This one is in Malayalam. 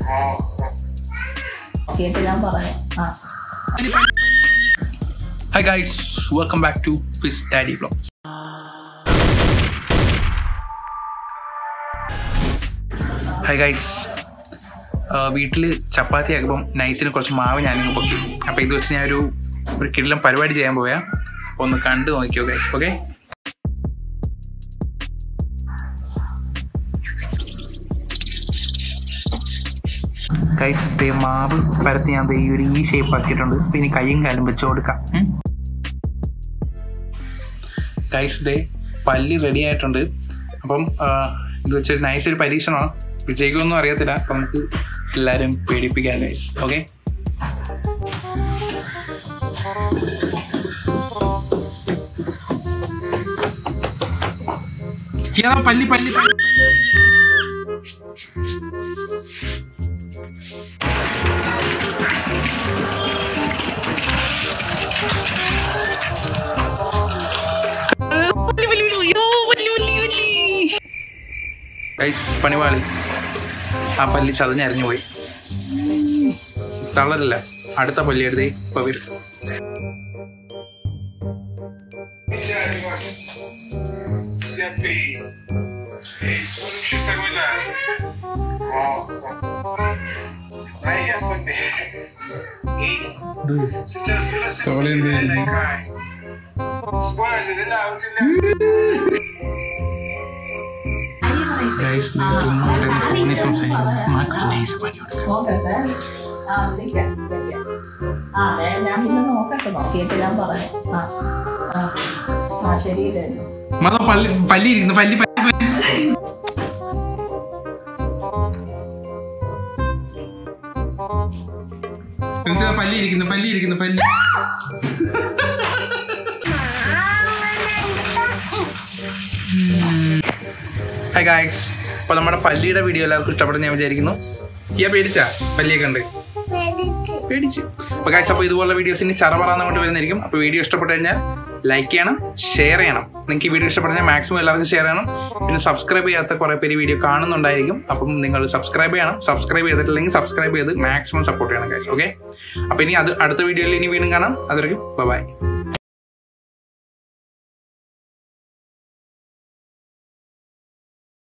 നോക്കിയിട്ട് ഞാൻ പറയാം ആ hi guys welcome back to Fiz Daddy Vlogs hi guys വീട്ടിൽ ചപ്പാത്തി ആക്കുമ്പം നൈസിന് കുറച്ച് മാവ് ഞാനിങ്ങ് പൊക്കി അപ്പോൾ ഇത് വെച്ച് ഞാനൊരു ഒരു കിടിലം പരിപാടി ചെയ്യാൻ പോയാ അപ്പോൾ ഒന്ന് കണ്ടു നോക്കിയോ ഗൈസ് ഓക്കെ ഗൈസ് ദേ മാവ് പരത്തി ഞാൻ ദേ ഈ ഒരു ഈ ഷേപ്പ് ആക്കിയിട്ടുണ്ട് അപ്പോൾ ഇനി കൈയും കാലും വെച്ച് കൊടുക്കാം ഗൈസ് ദേ പല്ലി റെഡി ആയിട്ടുണ്ട് അപ്പം ആ, ഇത് വെച്ചൊരു നൈസ് ഒരു പരീക്ഷണമാണ് വിജയിക്കുമെന്നും അറിയത്തില്ല അപ്പം നമുക്ക് എല്ലാവരും പേടിപ്പിക്കാം ഗൈസ് ഓക്കെ പല്ലി പല്ലി പല്ലി ഗൈസ് പണിവാളി ആ പല്ലി ചതഞ്ഞരിഞ്ഞു പോയി തളരില്ല അടുത്ത പല്ലി എടുത്തേ ഇപ്പൊ വരും Siappi. Ehi, sono riuscito a guardare. Oh. Dai, a Sunday. Ehi, se c'è sulla Stavo seconda, vedendo. dai, dai. Sguarda, dell'auto, guys ഫോണിൽ സംസാരിക്കുന്നു നമുക്കൊരു നൈസ് പണി കൊടുക്കാം നോക്കട്ടെ ആ വിളിക്കാം വിളിക്കാം ആ അതെ ഞാൻ പിന്നെ നോക്കട്ടെ നോക്കിയിട്ട് ഞാൻ പറയാം ആ ആ ആ ശരി ഇതായിരുന്നു മത പല്ലി പല്ലി ഇരിക്കുന്നു പല്ലി പല്ലി പല്ലി. ഫ്രണ്ട്സ്, ആ പല്ലി ഇരിക്കുന്നു പല്ലി ഇരിക്കുന്നു പല്ലി ഹായ് ഗായ്സ് അപ്പോൾ നമ്മുടെ പല്ലിയുടെ വീഡിയോ എല്ലാവർക്കും ഇഷ്ടപ്പെടുന്ന ഞാൻ വിചാരിക്കുന്നു ഇയാ പേടിച്ചാ പല്ലിയൊക്കെ ഉണ്ട് പേടിച്ച് അപ്പോൾ ഗായ്സ് അപ്പോൾ ഇതുപോലുള്ള വീഡിയോസ് ഇനി ചറപറാന്ന് കൊണ്ട് വരുന്നതായിരിക്കും അപ്പോൾ വീഡിയോ ഇഷ്ടപ്പെട്ട് കഴിഞ്ഞാൽ ലൈക്ക് ചെയ്യണം ഷെയർ ചെയ്യണം നിങ്ങൾക്ക് ഈ വീഡിയോ ഇഷ്ടപ്പെട്ടാൽ മാക്സിമം എല്ലാവർക്കും ഷെയർ ചെയ്യണം പിന്നെ സബ്സ്ക്രൈബ് ചെയ്യാത്ത കുറേ പേര് വീഡിയോ കാണുന്നുണ്ടായിരിക്കും അപ്പം നിങ്ങൾ സബ്സ്ക്രൈബ് ചെയ്യണം സബ്സ്ക്രൈബ് ചെയ്തിട്ടില്ലെങ്കിൽ സബ്സ്ക്രൈബ് ചെയ്ത് മാക്സിമം സപ്പോർട്ട് ചെയ്യണം ഗൈസ് ഓക്കെ അപ്പോൾ ഇനി അത് അടുത്ത വീഡിയോയിൽ ഇനി വീണ്ടും കാണാം അതുവരെയും ബൈ